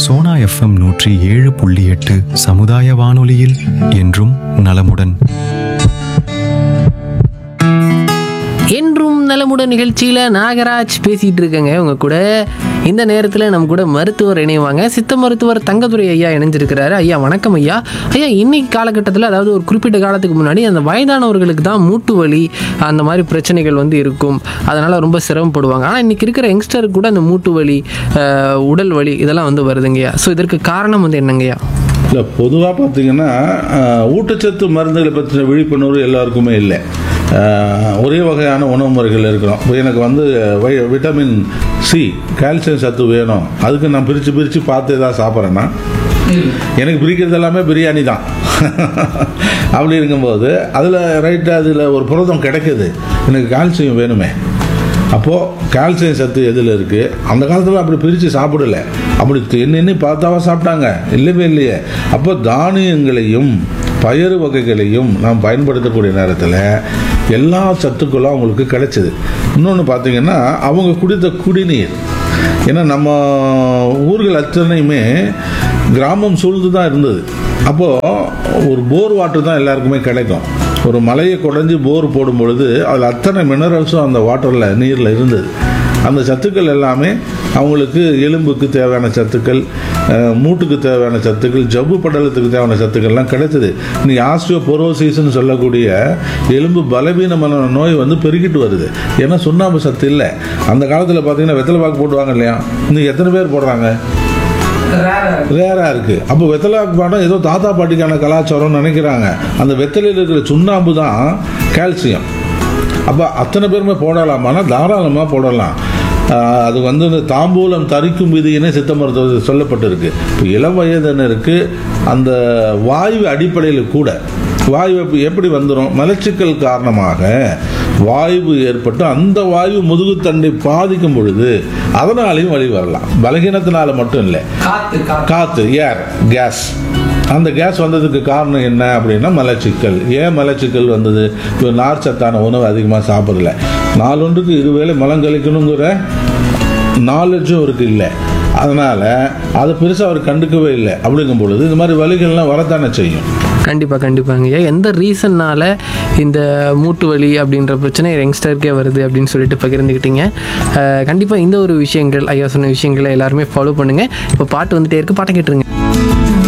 Sona FM நூற்றி ஏழு புள்ளி எட்டு சமுதாய வானொலியில் என்றும் நலமுடன் என்றும் நலமுடன் நிகழ்ச்சியில் நாகராஜ் பேசிகிட்டு இருக்கேங்க உங்க கூட இந்த நேரத்தில் நம்ம கூட மருத்துவர் இணைவாங்க சித்த மருத்துவர் தங்கதுரை ஐயா இணைஞ்சிருக்கிறாரு ஐயா வணக்கம் ஐயா ஐயா இன்னைக்கு காலகட்டத்தில் அதாவது ஒரு குறிப்பிட்ட காலத்துக்கு முன்னாடி அந்த வயதானவர்களுக்கு தான் மூட்டு வலி அந்த மாதிரி பிரச்சனைகள் வந்து இருக்கும் அதனால் ரொம்ப சிரமப்படுவாங்க ஆனால் இன்னைக்கு இருக்கிற யங்ஸ்டருக்கு கூட அந்த மூட்டு வலி அஹ், உடல் வலி இதெல்லாம் வந்து வருதுங்கய்யா ஸோ இதற்கு காரணம் வந்து என்னங்கய்யா இல்லை பொதுவாக பார்த்தீங்கன்னா ஆஹ், ஊட்டச்சத்து மருந்துகளை பற்றின விழிப்புணர்வு எல்லாருக்குமே இல்லை ஆஹ், ஒரே வகையான உணவு முறைகள் இருக்கிறோம் இப்போ எனக்கு வந்து வை- விட்டமின் சி கால்சியம் சத்து வேணும் அதுக்கு நான் பிரித்து பிரித்து பார்த்து ஏதாவது சாப்பிட்றேன்னா எனக்கு பிரிக்கிறது எல்லாமே பிரியாணி தான் அப்படி இருக்கும்போது அதில் ரைட்டு அதில் ஒரு புரதம் கிடைக்குது எனக்கு கால்சியம் வேணுமே அப்போது கால்சியம் சத்து எதில் இருக்குது அந்த காலத்தில் அப்படி பிரித்து சாப்பிடல அப்படி எண்ணி எண்ணி பார்த்தாவா சாப்பிட்டாங்க இல்லவே இல்லையே அப்போ தானியங்களையும் பயறு வகைகளையும் நாம் பயன்படுத்தக்கூடிய நேரத்தில் எல்லா சத்துக்களும் அவங்களுக்கு கிடைச்சது இன்னொன்று பார்த்தீங்கன்னா அவங்க குடித்த குடிநீர் ஏன்னா நம்ம ஊர்கள் அத்தனையுமே கிராமம் சூழ்ந்து தான் இருந்தது அப்போது ஒரு போர் வாட்டர் தான் எல்லாருக்குமே கிடைக்கும் ஒரு மலையை குடஞ்சி போர் போடும் பொழுது அதில் அத்தனை மினரல்ஸும் அந்த வாட்டரில் நீரில் இருந்தது அந்த சத்துக்கள் எல்லாமே அவங்களுக்கு எலும்புக்கு தேவையான சத்துக்கள் அஹ், மூட்டுக்கு தேவையான சத்துக்கள் ஜவ்வு படலத்துக்கு தேவையான சத்துக்கள்லாம் கிடைச்சது இன்னைக்கு ஆஸ்டியோபொரோசிஸ்ன்னு சொல்லக்கூடிய எலும்பு பலவீனமான நோய் வந்து பெருகிட்டு வருது ஏன்னா சுண்ணாம்பு சத்து இல்லை அந்த காலத்தில் பார்த்தீங்கன்னா வெத்தலை பாக்கு போடுவாங்க இல்லையா இன்னைக்கு எத்தனை பேர் போடுறாங்க ரேரா இருக்கு அப்போ வெத்தலாக்கு பாடம் ஏதோ தாத்தா பாட்டிக்கான கலாச்சாரம்னு நினைக்கிறாங்க அந்த வெத்தலையில் இருக்கிற சுண்ணாம்பு தான் கால்சியம் அப்போ அத்தனை பேருமே போடலாமான்னா தாராளமாக போடலாம் ஆஹ் அது வந்து இந்த தாம்பூலம் தரிக்கும் விதியினே சித்த மருத்துவத்தில் சொல்லப்பட்டிருக்கு இப்போ இளம் வயதினருக்கு அந்த வாயு அடிப்படையில் கூட வாயு எப்படி- எப்படி வந்துடும் மலச்சிக்கல் காரணமாக வாயு ஏற்பட்டு அந்த வாயு முதுகுத்தண்டை பாதிக்கும் பொழுது அதனாலையும் வழி வரலாம் பலகீனத்தினால மட்டும் இல்லை காத்து ஏர் கேஸ் அந்த கேஸ் வந்ததுக்கு காரணம் என்ன அப்படின்னா மலச்சிக்கல் ஏன் மலச்சிக்கல் வந்தது இப்போ நார் சத்தான உணவு அதிகமாக சாப்பிடல நாலொன்றுக்கு இருவேளை மலம் கழிக்கணுங்கிற நாலேஜும் அவருக்கு இல்லை அதனால அதை பெருசாக அவர் கண்டுக்கவே இல்லை அப்படிங்கும் பொழுது இந்த மாதிரி வலிகள்லாம் வரத்தானே செய்யும் கண்டிப்பாக கண்டிப்பாங்க ஐயா எந்த ரீசன்னால இந்த மூட்டு வலி அப்படின்ற பிரச்சனை யங்ஸ்டருக்கே வருது அப்படின்னு சொல்லிட்டு பகிர்ந்துக்கிட்டீங்க கண்டிப்பாக இந்த ஒரு விஷயங்கள் ஐயா சொன்ன விஷயங்களை எல்லாருமே ஃபாலோ பண்ணுங்கள் இப்போ பாட்டு வந்துட்டே இருக்கு பாட்டை கேட்டுருங்க